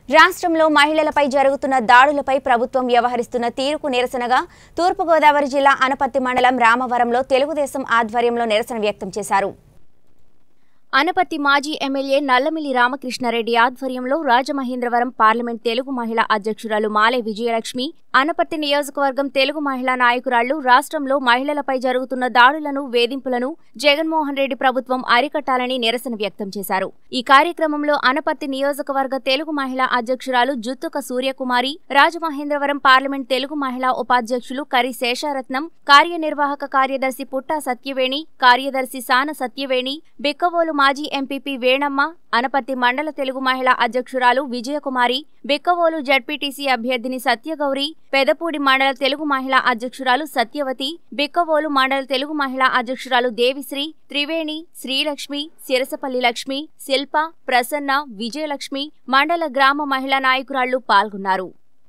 రాష్ట్రంలో మహిళలపై జరుగుతున్న దాడులపై ప్రభుత్వం వ్యవహరిస్తున్న తీరుకు నిరసనగా తూర్పుగోదావరి జిల్లా అనపత్తి మండలం రామవరంలో తెలుగుదేశం ఆధ్వర్యంలో నిరసన వ్యక్తం చేశారు అనపత్తి మాజీ ఎమ్మెల్యే నల్లమిల్లి రామకృష్ణారెడ్డి ఆధ్వర్యంలో రాజమహేంద్రవరం పార్లమెంట్ తెలుగు మహిళా అధ్యక్షురాలు మాలె విజయలక్ష్మి అనపత్తి నియోజకవర్గం తెలుగు మహిళా నాయకురాళ్లు రాష్ట్రంలో మహిళలపై జరుగుతున్న దాడులను వేధింపులను జగన్మోహన్ రెడ్డి ప్రభుత్వం అరికట్టాలని నిరసన వ్యక్తం చేశారు ఈ కార్యక్రమంలో అనపత్తి నియోజకవర్గ తెలుగు మహిళా అధ్యక్షురాలు జుత్తుక సూర్యకుమారి రాజమహేంద్రవరం పార్లమెంట్ తెలుగు మహిళా ఉపాధ్యక్షులు కరి శేషారత్నం కార్యనిర్వాహక కార్యదర్శి పుట్టా సత్యవేణి కార్యదర్శి సాన సత్యవేణి బిక్కవోలు మాజీ ఎంపీపీ వేణమ్మ అనపత్తి మండల తెలుగు మహిళా అధ్యక్షురాలు విజయకుమారి బిక్కవోలు జడ్పీటీసీ అభ్యర్థిని సత్యగౌరి పెదపూడి మండల తెలుగు మహిళా అధ్యక్షురాలు సత్యవతి బిక్కవోలు మండల తెలుగు మహిళా అధ్యక్షురాలు దేవిశ్రీ త్రివేణి శ్రీలక్ష్మి సిరసపల్లి లక్ష్మి శిల్ప ప్రసన్న విజయలక్ష్మి మండల గ్రామ మహిళా నాయకురాళ్లు పాల్గొన్నారు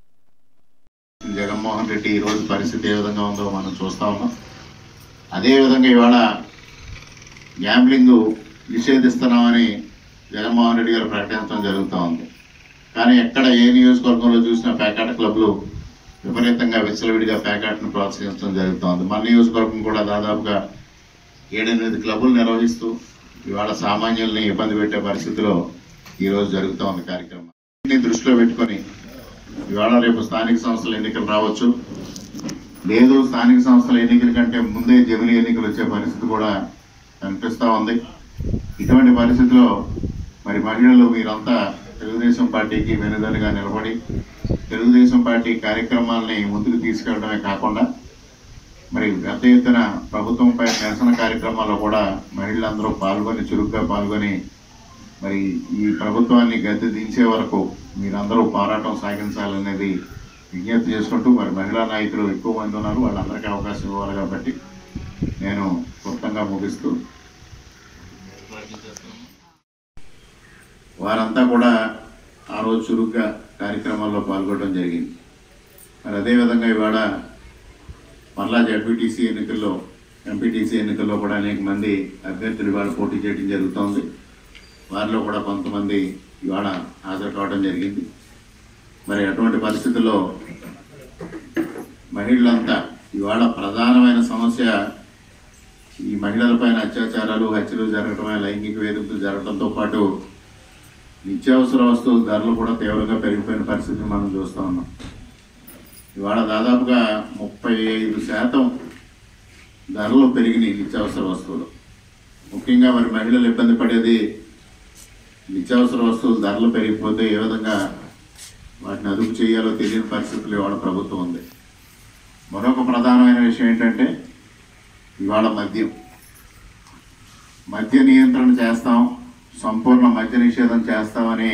జగన్మోహన్ రెడ్డి ఈ రోజు పరిస్థితి ఏ విధంగా ఉందో మనం చూస్తా ఉన్నాం అదే విధంగా ఇవాళ గ్యాంబ్లింగ్ నిషేధిస్తున్నామని జగన్మోహన్ రెడ్డి గారు ప్రకటించడం జరుగుతూ ఉంది కానీ ఎక్కడ ఏ నియోజకవర్గంలో చూసినా ప్యాకెట్ క్లబ్లు విపరీతంగా విచ్చలవిడిగా ప్యాకెట్ను ప్రోత్సహించడం జరుగుతోంది మన నియోజకవర్గం కూడా దాదాపుగా ఏడెనిమిది క్లబ్బులు నిర్వహిస్తూ ఇవాళ సామాన్యుల్ని ఇబ్బంది పెట్టే పరిస్థితిలో ఈరోజు జరుగుతూ ఉంది కార్యక్రమం దీన్ని దృష్టిలో పెట్టుకొని ఇవాళ రేపు స్థానిక సంస్థల ఎన్నికలు రావచ్చు లేదు స్థానిక సంస్థల ఎన్నికల కంటే ముందే జమిలి ఎన్నికలు వచ్చే పరిస్థితి కూడా కనిపిస్తూ ఉంది ఇటువంటి పరిస్థితిలో మరి మహిళలు మీరంతా తెలుగుదేశం పార్టీకి వెనుదలుగా నిలబడి తెలుగుదేశం పార్టీ కార్యక్రమాలని ముందుకు తీసుకెళ్ళడమే కాకుండా మరి పెద్ద ఎత్తున ప్రభుత్వంపై నిరసన కార్యక్రమాల్లో కూడా మహిళలందరూ పాల్గొని చురుగ్గా పాల్గొని మరి ఈ ప్రభుత్వాన్ని గద్దె దించే వరకు మీరందరూ పోరాటం సాగించాలనేది విజ్ఞప్తి చేసుకుంటూ మరి మహిళా నాయకులు ఎక్కువ మంది ఉన్నారు వాళ్ళందరికీ అవకాశం ఇవ్వాలి కాబట్టి నేను క్లుప్తంగా ముగిస్తూ వారంతా కూడా ఆ రోజు చురుగ్గా కార్యక్రమాల్లో పాల్గొనడం జరిగింది మరి అదేవిధంగా ఇవాళ మరలా జడ్పీటీసీ ఎన్నికల్లో ఎంపీటీసీ ఎన్నికల్లో కూడా అనేక మంది అభ్యర్థులు ఇవాళ పోటీ చేయడం జరుగుతోంది వారిలో కూడా కొంతమంది ఇవాళ హాజరు కావడం జరిగింది మరి అటువంటి పరిస్థితుల్లో మహిళలంతా ఇవాళ ప్రధానమైన సమస్య ఈ మహిళలపైన అత్యాచారాలు హత్యలు జరగటమే లైంగిక వేధింపులు జరగడంతో పాటు నిత్యావసర వస్తువుల ధరలు కూడా తీవ్రంగా పెరిగిపోయిన పరిస్థితిని మనం చూస్తూ ఉన్నాం ఇవాళ దాదాపుగా ముప్పై ఐదు శాతం ధరలు పెరిగినాయి నిత్యావసర వస్తువులు ముఖ్యంగా మరి మహిళలు ఇబ్బంది పడేది నిత్యావసర వస్తువుల ధరలు పెరిగిపోతే ఏ విధంగా వాటిని అదుపు చేయాలో తెలియని పరిస్థితులు ఇవాళ ప్రభుత్వం ఉంది మరొక ప్రధానమైన విషయం ఏంటంటే ఇవాళ మద్యం మద్య నియంత్రణ చేస్తాం సంపూర్ణ మద్య నిషేధం చేస్తామని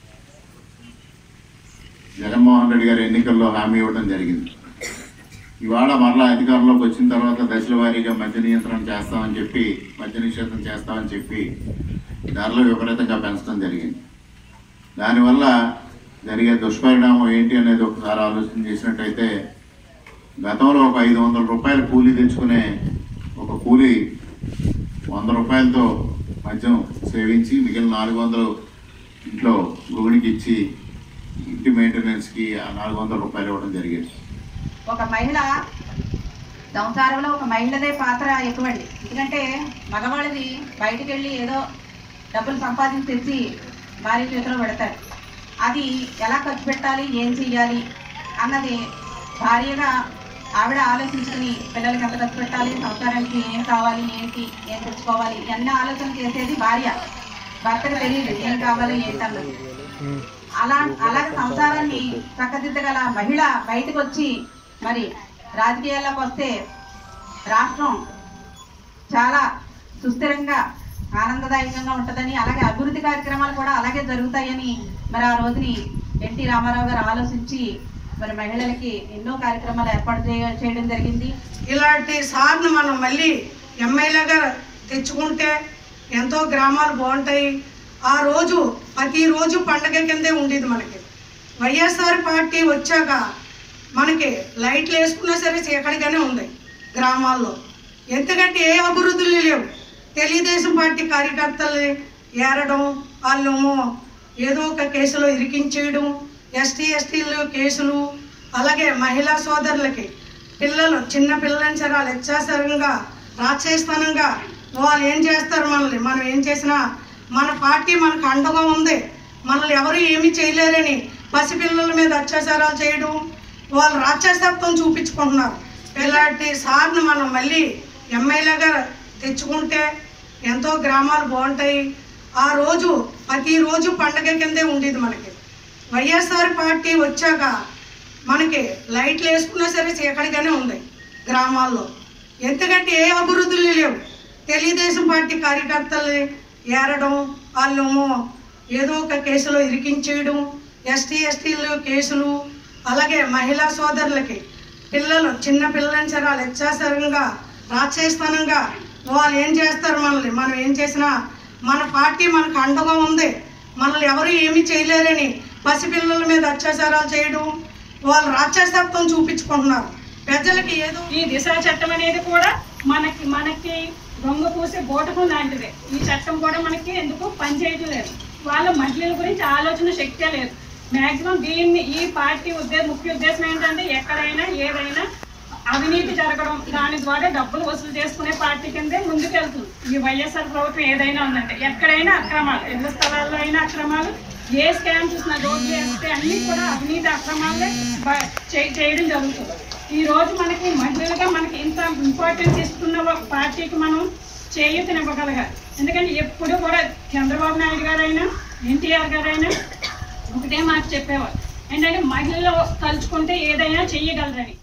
జగన్మోహన్ రెడ్డి గారు ఎన్నికల్లో హామీ ఇవ్వడం జరిగింది ఇవాళ మరలా అధికారంలోకి వచ్చిన తర్వాత దశల వారీగా మద్య నియంత్రణ చేస్తామని చెప్పి మద్య నిషేధం చేస్తామని చెప్పి ధరలు విపరీతంగా పెంచడం జరిగింది దానివల్ల జరిగే దుష్పరిణామం ఏంటి అనేది ఒకసారి ఆలోచన చేసినట్టయితే గతంలో ఒక ఐదు వందల రూపాయలు కూలీ తెచ్చుకునే ఒక కూలీ వంద రూపాయలతో మద్యం సేవించి మిగిలిన నాలుగు వందలు ఇంట్లో గృహిణికి ఇచ్చి ఇంటి మెయింటెనెన్స్కి ఆ నాలుగు వందల రూపాయలు ఇవ్వడం జరిగేది ఒక మహిళ సంసారంలో ఒక మహిళదే పాత్ర ఎక్కువండి ఎందుకంటే మగవాళ్ళది బయటికి వెళ్ళి ఏదో డబ్బులు సంపాదించి తెచ్చి భార్య చేతిలో పెడతారు అది ఎలా ఖర్చు పెట్టాలి ఏం చెయ్యాలి అన్నది భార్యగా ఆవిడ ఆలోచించుకుని పిల్లలకి ఎంత ఖర్చు పెట్టాలి సంసారానికి ఏం కావాలి ఏంటి ఏం తెచ్చుకోవాలి ఇవన్నీ ఆలోచన చేసేది భార్య భర్తకు తెలియదు ఏం కావాలి ఏంటన్నది అలా అలాగే సంసారాన్ని చక్కదిద్దగల మహిళ బయటకు వచ్చి మరి రాజకీయాల్లోకి వస్తే రాష్ట్రం చాలా సుస్థిరంగా ఆనందదాయకంగా ఉంటుందని అలాగే అభివృద్ధి కార్యక్రమాలు కూడా అలాగే జరుగుతాయని మరి ఆ రోజుని ఎన్టీ రామారావు గారు ఆలోచించి మరి మహిళలకి ఎన్నో కార్యక్రమాలు ఏర్పాటు చేయ- చేయడం జరిగింది ఇలాంటి సార్ను మనం మళ్ళీ ఎమ్మెల్యేగా తెచ్చుకుంటే ఎంతో గ్రామాలు బాగుంటాయి ఆ రోజు ప్రతిరోజు పండగ కిందే ఉండేది మనకి వైఎస్ఆర్ పార్టీ వచ్చాక మనకి లైట్లు వేసుకున్నా సరే చీకటిగానే ఉంది గ్రామాల్లో ఎందుకంటే ఏ అభివృద్ధులు లేవు తెలుగుదేశం పార్టీ కార్యకర్తల్ని ఏరడం వాళ్ళేమో ఏదో ఒక కేసులో ఇరికించేయడం ఎస్టీ ఎస్టీలు కేసులు అలాగే మహిళా సోదరులకి పిల్లలు చిన్న పిల్లలని సరే వాళ్ళు అత్యాచారంగా రాక్షస్థానంగా వాళ్ళు ఏం చేస్తారు మనల్ని మనం ఏం చేసినా మన పార్టీ మనకు అండగా ఉంది మనల్ని ఎవరు ఏమీ చేయలేరని పసిపిల్లల మీద అత్యాచారాలు చేయడం వాళ్ళు రాక్షసత్వం చూపించుకుంటున్నారు ఇలాంటి సార్ని మనం మళ్ళీ ఎమ్మెల్యేగా తెచ్చుకుంటే ఎంతో గ్రామాలు బాగుంటాయి ఆ రోజు ప్రతిరోజు పండగ కిందే ఉండేది మనకి వైఎస్ఆర్ పార్టీ వచ్చాక మనకి లైట్లు వేసుకున్నా సరే చీకటిగానే ఉంది గ్రామాల్లో ఎందుకంటే ఏ అభివృద్ధులు లేవు తెలుగుదేశం పార్టీ కార్యకర్తలు ఏరడం వాళ్ళేమో ఏదో ఒక కేసులో ఇరికించేయడం ఎస్టీ ఎస్టీలు కేసులు అలాగే మహిళా సోదరులకి పిల్లలు చిన్న పిల్లలని సరే వాళ్ళు అత్యాచారంగా రాక్షస్థానంగా వాళ్ళు ఏం చేస్తారు మనల్ని మనం ఏం చేసినా మన పార్టీ మనకు అండగా ఉంది మనల్ని ఎవరు ఏమీ చేయలేరని పసిపిల్లల మీద అత్యాచారాలు చేయడం వాళ్ళు రాక్షసత్వం చూపించుకుంటున్నారు ప్రజలకి ఏదో ఈ దిశ చట్టం అనేది కూడా మనకి మనకి రొంగ పూసే బోటకం లాంటిదే ఈ చట్టం కూడా మనకి ఎందుకు పనిచేయటం లేదు వాళ్ళ మహిళల గురించి ఆలోచన శక్తే లేదు మాక్సిమం దీన్ని ఈ పార్టీ ఉద్దేశం ముఖ్య ఉద్దేశం ఏంటంటే ఎక్కడైనా ఏదైనా అవినీతి జరగడం దాని ద్వారా డబ్బులు వసూలు చేసుకునే పార్టీ కిందే ముందుకెళ్తుంది ఈ వైఎస్ఆర్ ప్రభుత్వం ఏదైనా ఉందంటే ఎక్కడైనా అక్రమాలు ఇళ్ల స్థలాల్లో అయినా అక్రమాలు ఏ స్కామ్ చూసినా రోడ్లు వేస్తే అన్ని కూడా అవినీతి అక్రమాలే బ- చే- చేయడం జరుగుతుంది ఈ రోజు మనకి మహిళలుగా మనకి ఇంత ఇంపార్టెన్స్ ఇస్తున్న ఒక పార్టీకి మనం చేయూతనివ్వగలగాలి ఎందుకంటే ఎప్పుడు కూడా చంద్రబాబు నాయుడు గారైనా ఎన్టీఆర్ గారైనా ఒకటే మాట చెప్పేవారు ఏంటంటే మహిళలు తలుచుకుంటే ఏదైనా చెయ్యగలరని